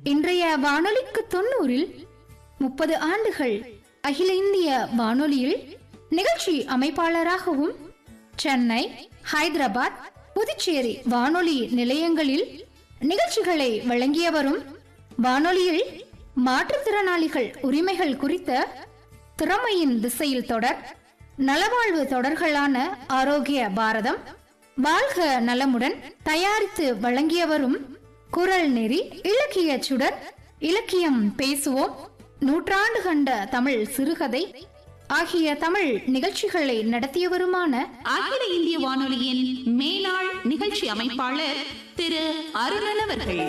இன்றைய வானொலிக்கு தொண்ணூறில் முப்பது ஆண்டுகள் அகில இந்திய வானொலியில் நிகழ்ச்சி அமைப்பாளராகவும் சென்னை ஹைதராபாத் புதுச்சேரி வானொலி நிலையங்களில் நிகழ்ச்சிகளை வழங்கியவரும் வானொலியில் மாற்றுத்திறனாளிகள் உரிமைகள் குறித்த திறமையின் திசையில் தொடர் நலவாழ்வு தொடர்களான ஆரோக்கிய பாரதம் வாழ்க நலமுடன் தயாரித்து வழங்கியவரும் குரல் நெறி இலக்கிய சுடர் இலக்கியம் பேசுவோம் நூற்றாண்டு கண்ட தமிழ் சிறுகதை ஆகிய தமிழ் நிகழ்ச்சிகளை நடத்தியவருமான அகில இந்திய வானொலியின் மேலாள் நிகழ்ச்சி அமைப்பாளர் திரு அருணன் அவர்கள்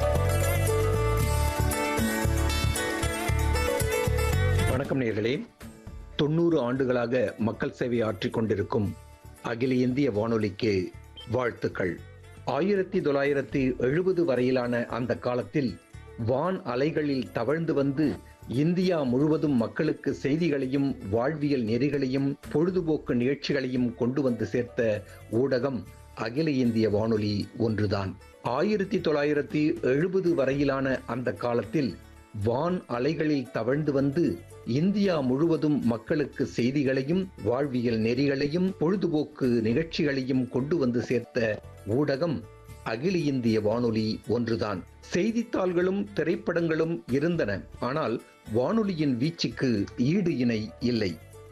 வணக்கம் நேர்களே தொண்ணூறு ஆண்டுகளாக மக்கள் சேவை ஆற்றிக் கொண்டிருக்கும் அகில இந்திய வானொலிக்கு வாழ்த்துக்கள் ஆயிரத்தி தொள்ளாயிரத்தி எழுபது வரையிலான அந்த காலத்தில் வான் அலைகளில் தவழ்ந்து வந்து இந்தியா முழுவதும் மக்களுக்கு செய்திகளையும் வாழ்வியல் நெறிகளையும் பொழுதுபோக்கு நிகழ்ச்சிகளையும் கொண்டு வந்து சேர்த்த ஊடகம் அகில இந்திய வானொலி ஒன்றுதான் ஆயிரத்தி தொள்ளாயிரத்தி எழுபது வரையிலான அந்த காலத்தில் வான் அலைகளில் தவழ்ந்து வந்து இந்தியா முழுவதும் மக்களுக்கு செய்திகளையும் வாழ்வியல் நெறிகளையும் பொழுதுபோக்கு நிகழ்ச்சிகளையும் கொண்டு வந்து சேர்த்த ஊடகம் அகில இந்திய வானொலி ஒன்றுதான் செய்தித்தாள்களும் திரைப்படங்களும் இருந்தன ஆனால் வானொலியின் வீச்சுக்கு ஈடு இணை இல்லை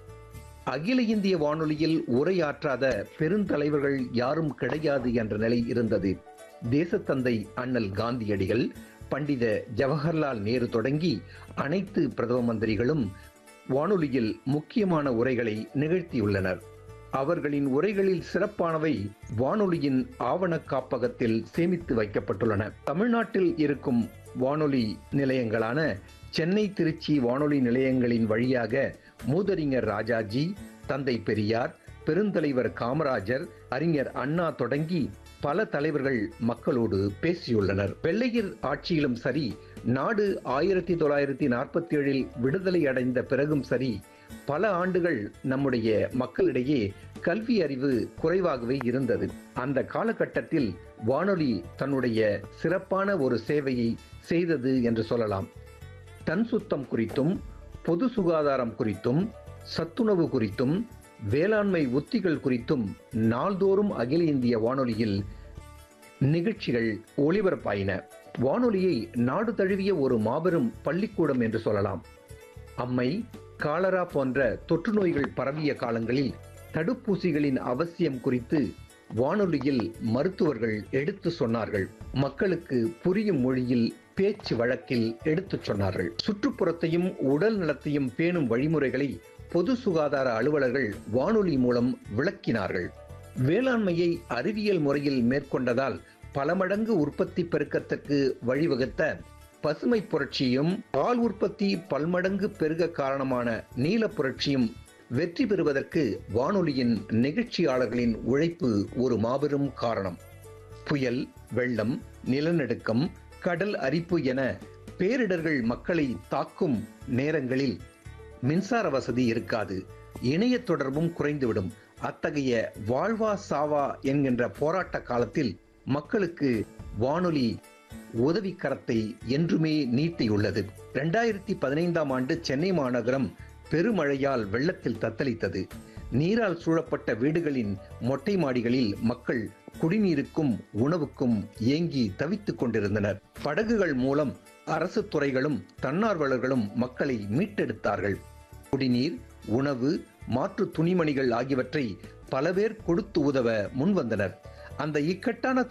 அகில இந்திய வானொலியில் உரையாற்றாத பெருந்தலைவர்கள் யாரும் கிடையாது என்ற நிலை இருந்தது தேசத்தந்தை அண்ணல் காந்தியடிகள் பண்டித ஜவஹர்லால் நேரு தொடங்கி அனைத்து பிரதம மந்திரிகளும் வானொலியில் முக்கியமான உரைகளை நிகழ்த்தியுள்ளனர் அவர்களின் உரைகளில் சிறப்பானவை வானொலியின் ஆவண காப்பகத்தில் சேமித்து வைக்கப்பட்டுள்ளன தமிழ்நாட்டில் இருக்கும் வானொலி நிலையங்களான சென்னை திருச்சி வானொலி நிலையங்களின் வழியாக மூதறிஞர் ராஜாஜி தந்தை பெரியார் பெருந்தலைவர் காமராஜர் அறிஞர் அண்ணா தொடங்கி பல தலைவர்கள் மக்களோடு பேசியுள்ளனர் வெள்ளையர் ஆட்சியிலும் சரி நாடு ஆயிரத்தி தொள்ளாயிரத்தி நாற்பத்தி ஏழில் விடுதலை அடைந்த பிறகும் சரி பல ஆண்டுகள் நம்முடைய மக்களிடையே கல்வி அறிவு குறைவாகவே இருந்தது அந்த காலகட்டத்தில் வானொலி தன்னுடைய சிறப்பான ஒரு சேவையை செய்தது என்று சொல்லலாம் தன் சுத்தம் குறித்தும் பொது சுகாதாரம் குறித்தும் சத்துணவு குறித்தும் வேளாண்மை உத்திகள் குறித்தும் நாள்தோறும் அகில இந்திய வானொலியில் நிகழ்ச்சிகள் ஒளிபரப்பாயின வானொலியை நாடு தழுவிய ஒரு மாபெரும் பள்ளிக்கூடம் என்று சொல்லலாம் அம்மை காலரா போன்ற தொற்று நோய்கள் பரவிய காலங்களில் தடுப்பூசிகளின் அவசியம் குறித்து வானொலியில் மருத்துவர்கள் எடுத்து சொன்னார்கள் மக்களுக்கு புரியும் மொழியில் பேச்சு வழக்கில் எடுத்துச் சொன்னார்கள் சுற்றுப்புறத்தையும் உடல் நலத்தையும் பேணும் வழிமுறைகளை பொது சுகாதார அலுவலர்கள் வானொலி மூலம் விளக்கினார்கள் வேளாண்மையை அறிவியல் முறையில் மேற்கொண்டதால் பல மடங்கு உற்பத்தி பெருக்கத்துக்கு வழிவகுத்த பசுமை புரட்சியும் பால் உற்பத்தி பல்மடங்கு பெருக காரணமான நீல புரட்சியும் வெற்றி பெறுவதற்கு வானொலியின் நிகழ்ச்சியாளர்களின் உழைப்பு ஒரு மாபெரும் காரணம் புயல் வெள்ளம் நிலநடுக்கம் கடல் அரிப்பு என பேரிடர்கள் மக்களை தாக்கும் நேரங்களில் மின்சார வசதி இருக்காது இணைய தொடர்பும் குறைந்துவிடும் அத்தகைய வாழ்வா சாவா என்கின்ற போராட்ட காலத்தில் மக்களுக்கு வானொலி உதவிக்கரத்தை என்றுமே நீட்டியுள்ளது இரண்டாயிரத்தி பதினைந்தாம் ஆண்டு சென்னை மாநகரம் பெருமழையால் வெள்ளத்தில் தத்தளித்தது நீரால் சூழப்பட்ட வீடுகளின் மொட்டை மாடிகளில் மக்கள் குடிநீருக்கும் உணவுக்கும் ஏங்கி தவித்துக் கொண்டிருந்தனர் படகுகள் மூலம் அரசு துறைகளும் தன்னார்வலர்களும் மக்களை மீட்டெடுத்தார்கள் குடிநீர் உணவு மாற்று துணிமணிகள் ஆகியவற்றை பல பேர் கொடுத்து உதவ முன்வந்தனர் அந்த இக்கட்டான